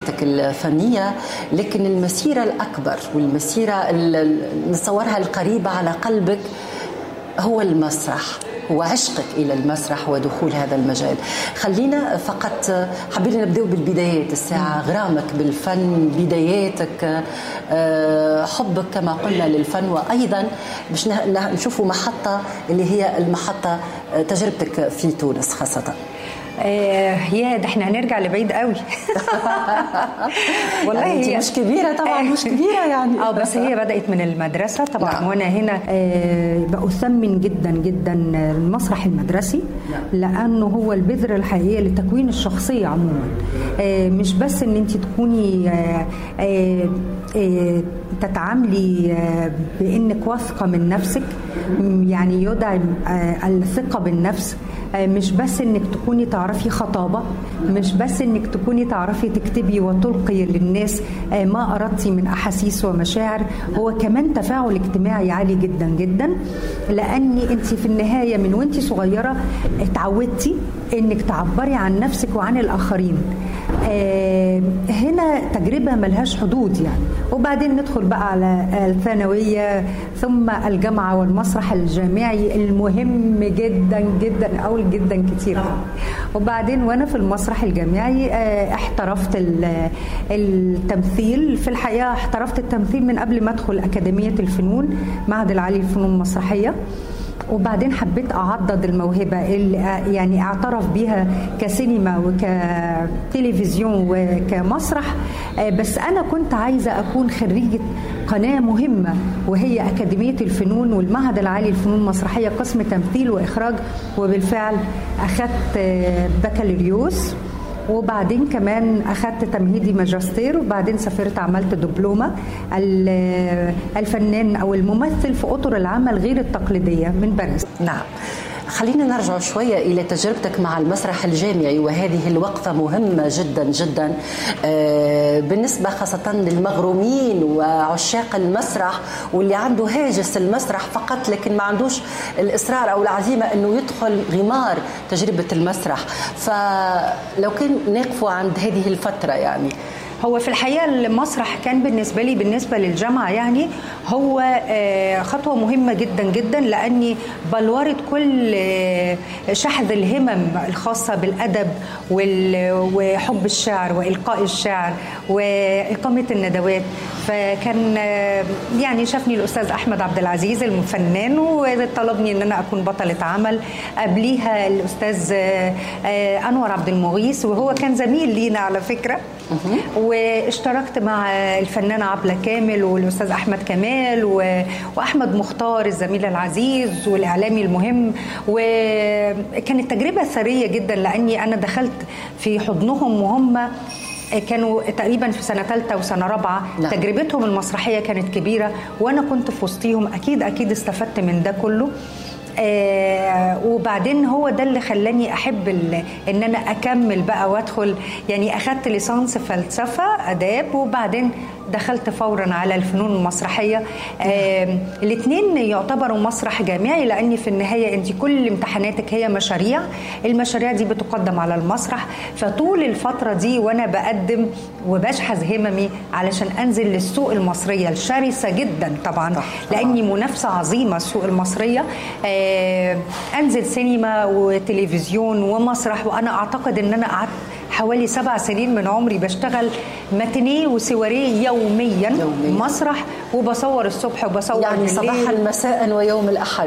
مسيرتك الفنية لكن المسيرة الأكبر والمسيرة اللي نتصورها القريبة على قلبك هو المسرح هو عشقك الى المسرح ودخول هذا المجال خلينا فقط حبينا نبداو بالبدايات الساعه غرامك بالفن بداياتك آه، حبك كما قلنا للفن وايضا باش نشوفوا محطه اللي هي المحطه آه، تجربتك في تونس خاصه آه يا ده احنا هنرجع لبعيد قوي والله يعني هي مش كبيره طبعا مش كبيره يعني اه بس هي بدات من المدرسه طبعا نعم. وانا هنا آه باثمن جدا جدا المسرح المدرسي نعم. لانه هو البذره الحقيقيه لتكوين الشخصيه عموما آه مش بس ان انت تكوني آه آه آه تتعاملي آه بانك واثقه من نفسك يعني يدعم آه الثقه بالنفس آه، مش بس انك تكوني تعرفي خطابه مش بس انك تكوني تعرفي تكتبي وتلقي للناس آه، ما اردتي من احاسيس ومشاعر هو كمان تفاعل اجتماعي عالي جدا جدا لاني انت في النهايه من وانت صغيره اتعودتي انك تعبري عن نفسك وعن الاخرين آه، هنا تجربة ملهاش حدود يعني وبعدين ندخل بقى على الثانوية ثم الجامعة والمسرح الجامعي المهم جدا جدا أو جدا كتير وبعدين وأنا في المسرح الجامعي آه، احترفت التمثيل في الحقيقة احترفت التمثيل من قبل ما أدخل أكاديمية الفنون معهد العالي للفنون المسرحية وبعدين حبيت اعضد الموهبه اللي يعني اعترف بها كسينما وكتلفزيون وكمسرح آه، بس انا كنت عايزه اكون خريجه قناه مهمه وهي اكاديميه الفنون والمعهد العالي للفنون المسرحيه قسم تمثيل واخراج وبالفعل اخذت آه، بكالوريوس وبعدين كمان اخذت تمهيدي ماجستير وبعدين سافرت عملت دبلومه الفنان او الممثل في اطر العمل غير التقليديه من باريس نعم خلينا نرجع شوية إلى تجربتك مع المسرح الجامعي وهذه الوقفة مهمة جدا جدا آه، بالنسبة خاصة للمغرومين وعشاق المسرح واللي عنده هاجس المسرح فقط لكن ما عندوش الإصرار أو العزيمة أنه يدخل غمار تجربة المسرح فلو كان نقفوا عند هذه الفترة يعني هو في الحقيقه المسرح كان بالنسبه لي بالنسبه للجامعه يعني هو آه، خطوه مهمه جدا جدا لاني بلورت كل آه، شحذ الهمم الخاصه بالادب وحب الشعر والقاء الشعر واقامه الندوات فكان آه، يعني شافني الاستاذ احمد عبد العزيز الفنان وطلبني ان انا اكون بطله عمل قبليها الاستاذ انور عبد المغيث وهو كان زميل لينا على فكره واشتركت مع الفنانه عبله كامل والاستاذ احمد كمال واحمد مختار الزميل العزيز والاعلامي المهم وكانت تجربه ثريه جدا لاني انا دخلت في حضنهم وهم كانوا تقريبا في سنه ثالثه وسنه رابعه نعم. تجربتهم المسرحيه كانت كبيره وانا كنت في وسطيهم اكيد اكيد استفدت من ده كله آه وبعدين هو ده اللي خلاني احب ان انا اكمل بقى وادخل يعني اخدت ليسانس فلسفه اداب وبعدين دخلت فورا على الفنون المسرحيه آه الاثنين يعتبروا مسرح جامعي لاني في النهايه انت كل امتحاناتك هي مشاريع المشاريع دي بتقدم على المسرح فطول الفتره دي وانا بقدم وبشحذ هممي علشان انزل للسوق المصريه الشرسه جدا طبعا لاني منافسه عظيمه السوق المصريه آه انزل سينما وتلفزيون ومسرح وانا اعتقد ان انا قعدت حوالي سبع سنين من عمري بشتغل ماتينيه وسواريه يوميا, يوميا مسرح وبصور الصبح وبصور يعني بالليل. صباحا مساء ويوم الاحد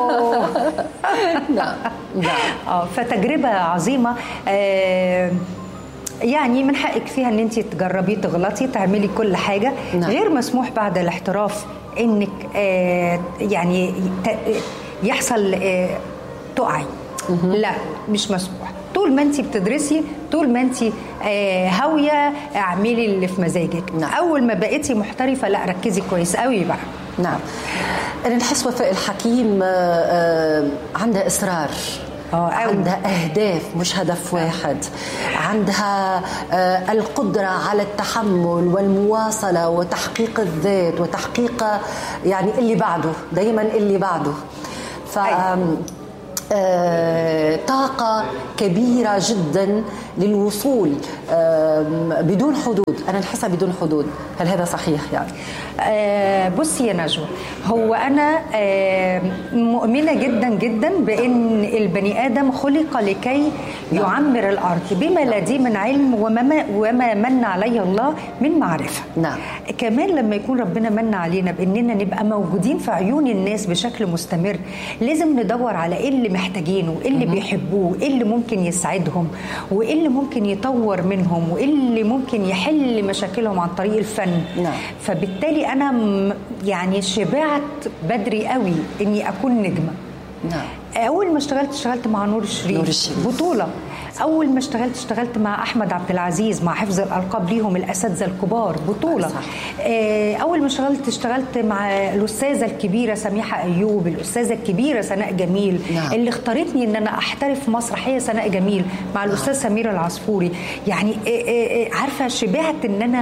نعم نعم اه فتجربه عظيمه آه يعني من حقك فيها ان انت تجربي تغلطي تعملي كل حاجه نعم. غير مسموح بعد الاحتراف انك آه يعني يحصل آه تقعي لا مش مسموح طول ما انت بتدرسي طول ما انت آه هاويه اعملي اللي في مزاجك نعم. اول ما بقيتي محترفه لا ركزي كويس قوي بقى نعم انا نحس وفاء الحكيم آه آه عندها اصرار أوه عندها أهداف مش هدف واحد عندها آه القدرة على التحمل والمواصلة وتحقيق الذات وتحقيق يعني اللي بعده دايما اللي بعده ف آه طاقة كبيرة جدا للوصول بدون حدود انا نحسها بدون حدود هل هذا صحيح يعني آه بصي يا نجوى هو انا آه مؤمنه جدا جدا بان البني ادم خلق لكي نعم. يعمر الارض بما نعم. لديه من علم وما وما من عليه الله من معرفه نعم كمان لما يكون ربنا من علينا باننا نبقى موجودين في عيون الناس بشكل مستمر لازم ندور على ايه اللي محتاجينه ايه اللي بيحبوه ايه اللي ممكن يسعدهم وايه اللي ممكن يطور منهم وايه اللي ممكن يحل مشاكلهم عن طريق الفن نعم. فبالتالي انا يعني شبعت بدري قوي اني اكون نجمه نعم اول ما اشتغلت اشتغلت مع نور الشريف, نور الشريف. بطوله اول ما اشتغلت اشتغلت مع احمد عبد العزيز مع حفظ الالقاب ليهم الاساتذه الكبار بطوله صح. اول ما اشتغلت اشتغلت مع الاستاذه الكبيره سميحه ايوب الاستاذه الكبيره سناء جميل نعم. اللي اختارتني ان انا احترف مسرحيه سناء جميل مع نعم. الاستاذ سمير العصفوري يعني عارفه شبعت ان انا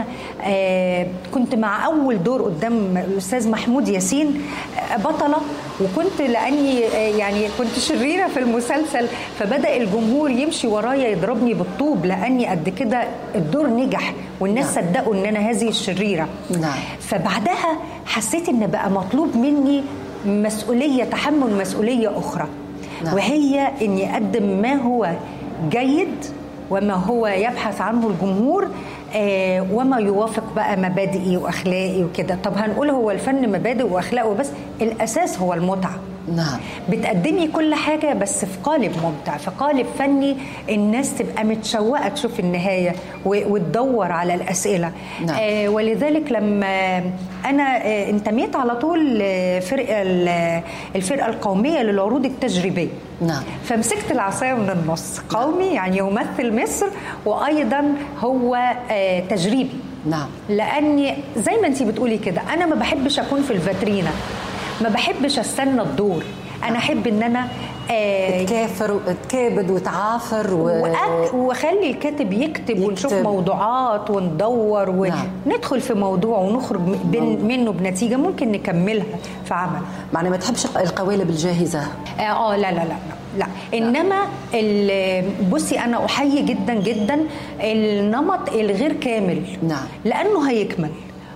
كنت مع اول دور قدام الاستاذ محمود ياسين بطله وكنت لاني يعني كنت شريره في المسلسل فبدا الجمهور يمشي ورايا يضربني بالطوب لاني قد كده الدور نجح والناس نعم. صدقوا ان انا هذه الشريره نعم. فبعدها حسيت ان بقى مطلوب مني مسؤوليه تحمل مسؤوليه اخرى نعم. وهي اني اقدم ما هو جيد وما هو يبحث عنه الجمهور آه وما يوافق بقى مبادئي واخلاقي وكده طب هنقول هو الفن مبادئ واخلاق وبس الاساس هو المتعه نعم بتقدمي كل حاجة بس في قالب ممتع في قالب فني الناس تبقى متشوقة تشوف النهاية وتدور على الأسئلة نعم. آه ولذلك لما أنا آه انتميت على طول فرقة الفرقة القومية للعروض التجريبية نعم. فمسكت العصاية من النص قومي يعني يمثل مصر وأيضا هو آه تجريبي نعم لأني زي ما أنت بتقولي كده أنا ما بحبش أكون في الفاترينا ما بحبش استنى الدور انا احب ان انا آه تكافر وتكابد وتعافر و... واخلي الكاتب يكتب, يكتب ونشوف موضوعات وندور وندخل نعم. في موضوع ونخرج بين منه بنتيجه ممكن نكملها في عمل معنى ما تحبش القوالب الجاهزه اه, آه لا لا لا لا انما بصي انا احيي جدا جدا النمط الغير كامل نعم لانه هيكمل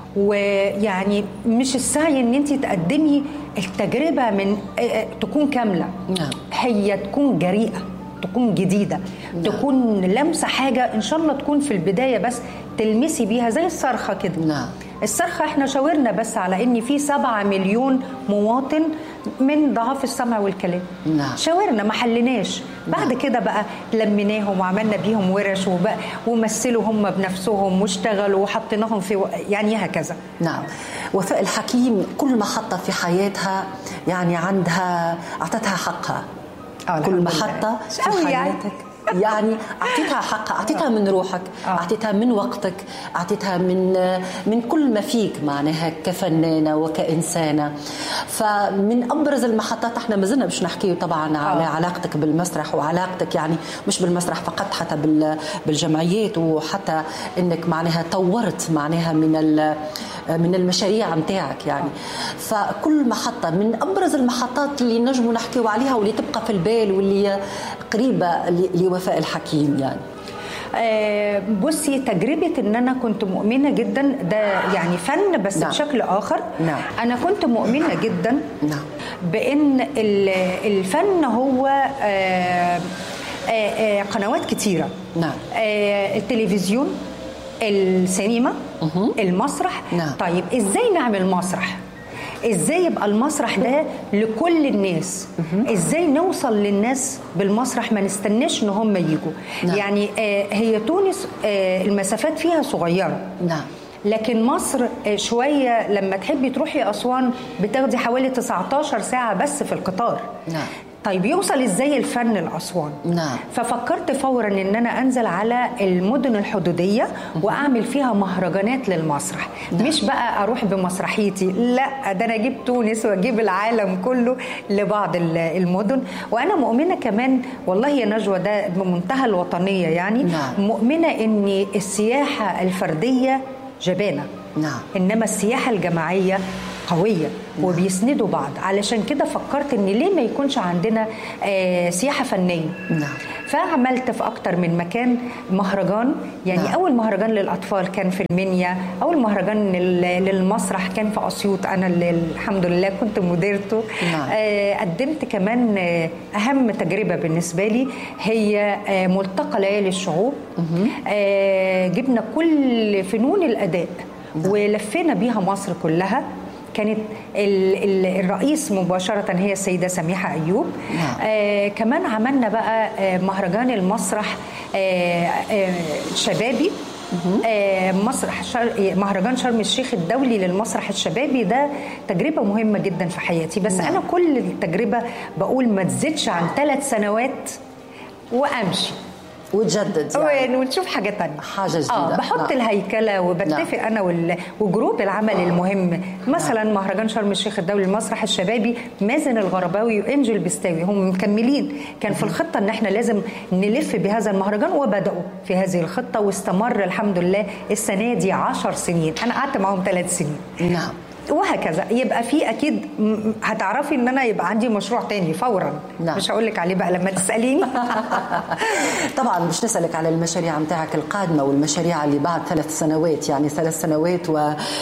ويعني مش السعي ان انت تقدمي التجربه من تكون كامله نعم. هي تكون جريئه تكون جديده نعم. تكون لمسه حاجه ان شاء الله تكون في البدايه بس تلمسي بيها زي الصرخه كده نعم. الصرخه احنا شاورنا بس على ان في سبعة مليون مواطن من ضعاف السمع والكلام نعم. شاورنا ما حلناش بعد نعم. كده بقى لميناهم وعملنا بيهم ورش وبقى ومثلوا هم بنفسهم واشتغلوا وحطيناهم في يعني هكذا نعم وفاء الحكيم كل محطة في حياتها يعني عندها أعطتها حقها كل محطة في حياتك يعني. يعني اعطيتها حقها اعطيتها من روحك اعطيتها من وقتك اعطيتها من من كل ما فيك معناها كفنانه وكانسانه فمن ابرز المحطات احنا ما زلنا مش نحكي طبعا على علاقتك بالمسرح وعلاقتك يعني مش بالمسرح فقط حتى بالجمعيات وحتى انك معناها طورت معناها من من المشاريع نتاعك يعني فكل محطه من ابرز المحطات اللي نجموا نحكيو عليها واللي تبقى في البال واللي قريبه لوفاء الحكيم يعني آه بصي تجربة ان انا كنت مؤمنة جدا ده يعني فن بس نعم. بشكل اخر نعم. انا كنت مؤمنة جدا نعم. بان الفن هو آه آه قنوات كتيرة نعم. التلفزيون السينما مه. المسرح نعم. طيب ازاي نعمل مسرح ازاي يبقى المسرح ده لكل الناس ازاي نوصل للناس بالمسرح ما نستناش ان هم يجوا نعم. يعني آه هي تونس آه المسافات فيها صغيره نعم لكن مصر آه شويه لما تحبي تروحي اسوان بتاخدي حوالي 19 ساعه بس في القطار نعم طيب يوصل ازاي الفن لاسوان نعم ففكرت فورا ان انا انزل على المدن الحدوديه واعمل فيها مهرجانات للمسرح نعم. مش بقى اروح بمسرحيتي لا ده انا اجيب تونس واجيب العالم كله لبعض المدن وانا مؤمنه كمان والله يا نجوى ده بمنتهى الوطنيه يعني نعم. مؤمنه ان السياحه الفرديه جبانه نعم انما السياحه الجماعيه قويه وبيسندوا بعض علشان كده فكرت ان ليه ما يكونش عندنا آه، سياحه فنيه نعم. فعملت في اكتر من مكان مهرجان يعني نعم. اول مهرجان للاطفال كان في المنيا اول مهرجان لل- للمسرح كان في اسيوط انا اللي الحمد لله كنت مديرته نعم. آه، قدمت كمان آه، اهم تجربه بالنسبه لي هي آه، ملتقى ليالي الشعوب آه، جبنا كل فنون الاداء ولفينا بيها مصر كلها كانت ال- ال- الرئيس مباشرة هي السيدة سميحة أيوب نعم. آه كمان عملنا بقى آه مهرجان المسرح آه آه شبابي آه مسرح شر... مهرجان شرم الشيخ الدولي للمسرح الشبابي ده تجربة مهمة جدا في حياتي بس نعم. أنا كل التجربة بقول ما تزيدش عن ثلاث سنوات وأمشي وتجدد يعني. ونشوف حاجة تانية حاجة جديدة. اه بحط نعم. الهيكلة وبتفق نعم. أنا وال... وجروب العمل المهم مثلا مهرجان شرم الشيخ الدولي المسرح الشبابي مازن الغرباوي وإنجل بستاوي هم مكملين كان في الخطة إن احنا لازم نلف بهذا المهرجان وبدأوا في هذه الخطة واستمر الحمد لله السنة دي عشر سنين أنا قعدت معاهم ثلاث سنين نعم وهكذا يبقى في اكيد م- هتعرفي ان انا يبقى عندي مشروع تاني فورا نعم. مش هقول لك عليه بقى لما تساليني طبعا مش نسألك على المشاريع متاعك القادمة والمشاريع اللي بعد ثلاث سنوات يعني ثلاث سنوات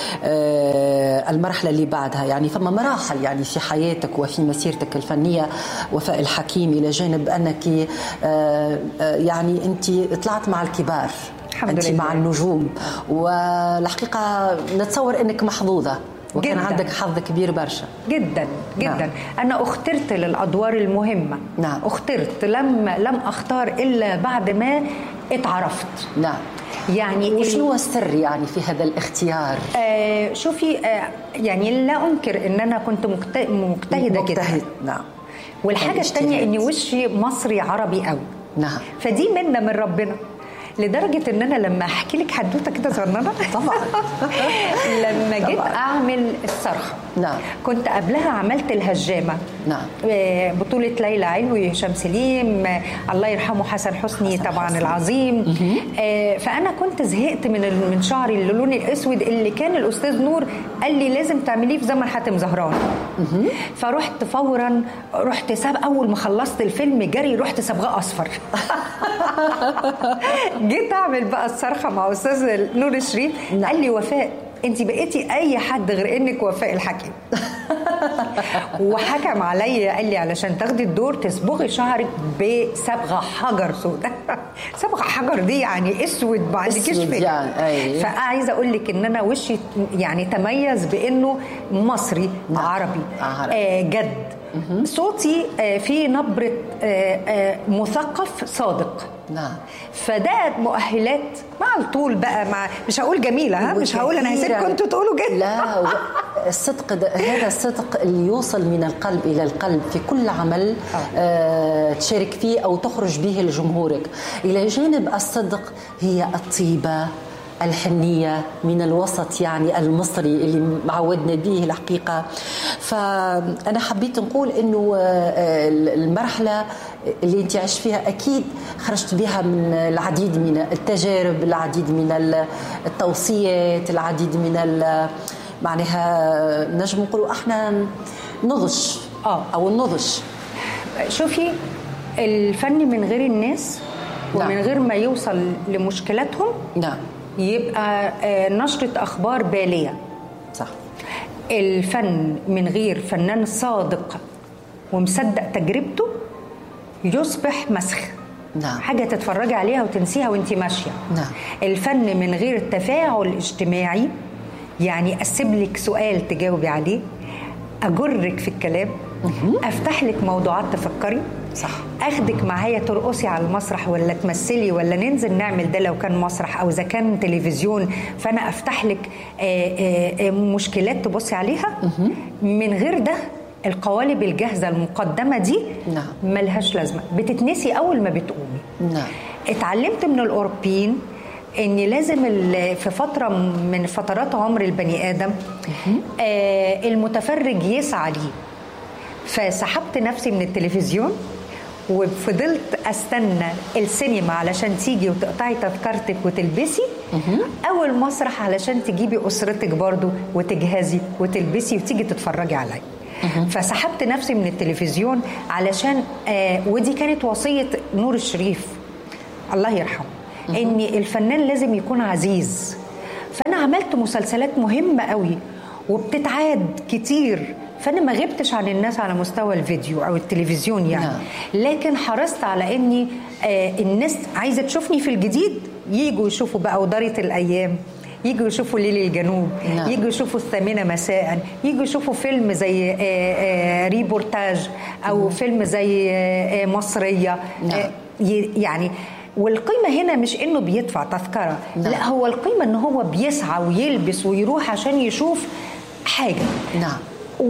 والمرحلة اللي بعدها يعني فما مراحل يعني في حياتك وفي مسيرتك الفنية وفاء الحكيم إلى جانب أنك آه، آه، يعني أنت طلعت مع الكبار الحمد أنت لله. مع النجوم والحقيقة نتصور أنك محظوظة وكان جداً. عندك حظ كبير برشا جدا جدا نعم. انا اخترت للادوار المهمه نعم. اخترت لم لم اختار الا بعد ما اتعرفت نعم يعني وشنو السر يعني في هذا الاختيار آه شوفي آه يعني لا انكر ان انا كنت مجت- مجتهده جدا مجتهد نعم والحاجه الاجتهاد. الثانيه اني وشي مصري عربي قوي نعم فدي منه من ربنا لدرجه ان انا لما احكي لك حدوته كده صغننه طبعا لما جيت طبعاً. اعمل الصرخه نعم. كنت قبلها عملت الهجامه نعم. آه، بطولة ليلى علوي هشام سليم آه، الله يرحمه حسن حسني حسن طبعا حسني. العظيم آه، فأنا كنت زهقت من ال- من شعري اللون الأسود اللي كان الأستاذ نور قال لي لازم تعمليه في زمن حاتم زهران فرحت فورا رحت ساب أول ما خلصت الفيلم جري رحت صبغة أصفر جيت أعمل بقى الصرخة مع أستاذ نور الشريف قال لي وفاء انت بقيتي اي حد غير انك وفاء الحكيم وحكم عليا قال لي علشان تاخدي الدور تصبغي شعرك بصبغه حجر سوداء صبغه حجر دي يعني اسود ما عندكيش أسود فكره يعني، أي. فعايزه اقول لك ان انا وشي يعني تميز بانه مصري نعم. عربي عربي. آه جد صوتي آه فيه نبره آه آه مثقف صادق نعم فده مؤهلات مع الطول بقى مع مش هقول جميله ها مش هقول انا هسيبكم وكثيراً- انتوا تقولوا كده لا و- الصدق ده هذا الصدق اللي يوصل من القلب الى القلب في كل عمل آه تشارك فيه او تخرج به لجمهورك الى جانب الصدق هي الطيبه الحنية من الوسط يعني المصري اللي معودنا به الحقيقة فأنا حبيت نقول أنه آه، المرحلة اللي أنت عشت فيها أكيد خرجت بها من العديد من التجارب العديد من التوصيات العديد من ال- معناها نجم نقولوا احنا نضج آه. او النضج شوفي الفن من غير الناس ومن نعم. غير ما يوصل لمشكلاتهم نعم يبقى آه، نشرة أخبار بالية صح الفن من غير فنان صادق ومصدق تجربته يصبح مسخ نعم. حاجة تتفرجي عليها وتنسيها وانت ماشية نعم. الفن من غير تفاعل اجتماعي يعني أسيب لك سؤال تجاوبي عليه أجرك في الكلام أفتح لك موضوعات تفكري صح. اخدك معايا ترقصي على المسرح ولا تمثلي ولا ننزل نعمل ده لو كان مسرح او اذا كان تلفزيون فانا افتح لك آه، آه، آه، مشكلات تبصي عليها من غير ده القوالب الجاهزه المقدمه دي نعم. ملهاش لازمه بتتنسي اول ما بتقومي نعم اتعلمت من الاوروبيين ان لازم ال- في فتره من فترات عمر البني ادم آه المتفرج يسعى ليه فسحبت نفسي من التلفزيون وفضلت استنى السينما علشان تيجي وتقطعي تذكرتك وتلبسي او المسرح علشان تجيبي اسرتك برضو وتجهزي وتلبسي وتيجي تتفرجي عليا فسحبت نفسي من التلفزيون علشان آه ودي كانت وصيه نور الشريف الله يرحمه ان الفنان لازم يكون عزيز فانا عملت مسلسلات مهمه قوي وبتتعاد كتير فانا ما غبتش عن الناس على مستوى الفيديو او التلفزيون يعني نعم. لكن حرصت على اني آه الناس عايزه تشوفني في الجديد يجوا يشوفوا بقى ودارة الايام يجوا يشوفوا ليل الجنوب نعم. يجوا يشوفوا الثامنة مساء يجوا يشوفوا فيلم زي آه، آه، ريبورتاج أو فيلم زي آه، آه، مصرية نعم. آه، ي- يعني والقيمة هنا مش انه بيدفع تذكرة نعم. لا هو القيمة ان هو بيسعى ويلبس ويروح عشان يشوف حاجة نعم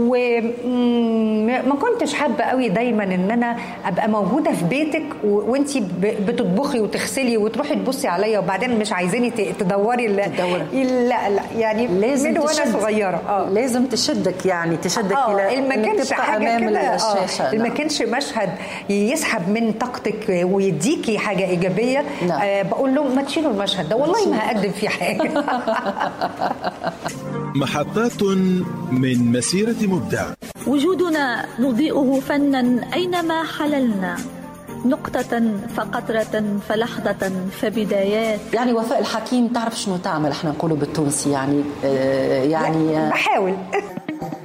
وما كنتش حابه قوي دايما ان انا ابقى موجوده في بيتك وانت بتطبخي وتغسلي وتروحي تبصي عليا وبعدين مش عايزاني ت- تدوري ال- تدوري. لا لا يعني لازم من وانا تشد صغيره اه لازم تشدك يعني تشدك اه الى اللي ما إنك كانش تبقى حاجه امام كده الشاشه اه اللي ما نعم. كانش مشهد يسحب من طاقتك ويديكي حاجه ايجابيه نعم. آه بقول لهم ما تشيلوا المشهد ده والله ما هقدم فيه حاجه محطات من مسيرة مبدع وجودنا نضيئه فنا اينما حللنا نقطة فقطرة فلحظة فبدايات يعني وفاء الحكيم تعرف شنو تعمل احنا نقوله بالتونسي يعني آه يعني آه بحاول